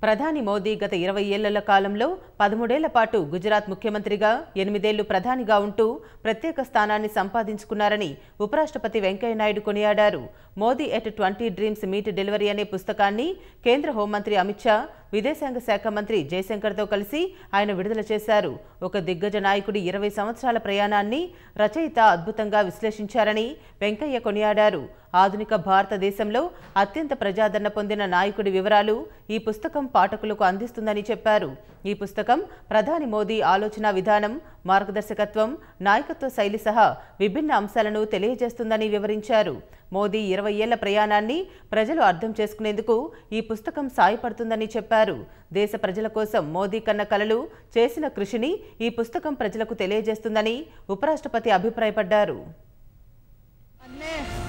ప్రధాని మోదీ గత ఇరవై ఏళ్ల కాలంలో పదమూడేళ్ల పాటు గుజరాత్ ముఖ్యమంత్రిగా ఎనిమిదేళ్లు ప్రధానిగా ఉంటూ ప్రత్యేక స్థానాన్ని సంపాదించుకున్నారని ఉపరాష్ట్రపతి వెంకయ్యనాయుడు కొనియాడారు Modi at twenty dreams meet delivery అనే పుస్తకాన్ని కేంద్ర హోంమంత్రి అమిత్ షా విదేశాంగ శాఖ మంత్రి జయశంకర్తో కలిసి ఆయన విడుదల చేశారు ఒక దిగ్గజ నాయకుడి ఇరవై సంవత్సరాల ప్రయాణాన్ని రచయిత అద్భుతంగా విశ్లేషించారని వెంకయ్య కొనియాడారు ఆధునిక భారతదేశంలో అత్యంత ప్రజాదరణ పొందిన నాయకుడి వివరాలు ఈ పుస్తకం పాఠకులకు అందిస్తుందని చెప్పారు ఈ పుస్తకం ప్రధాని మోదీ ఆలోచన విధానం మార్గదర్శకత్వం నాయకత్వ శైలి సహా విభిన్న అంశాలను తెలియజేస్తుందని వివరించారు మోదీ ఇరవై ఏళ్ల ప్రయాణాన్ని ప్రజలు అర్థం చేసుకునేందుకు ఈ పుస్తకం సాయపడుతుందని చెప్పారు దేశ ప్రజల కోసం మోదీ కన్న కలలు చేసిన కృషిని ఈ పుస్తకం ప్రజలకు తెలియజేస్తుందని ఉపరాష్ట్రపతి అభిప్రాయపడ్డారు अन्य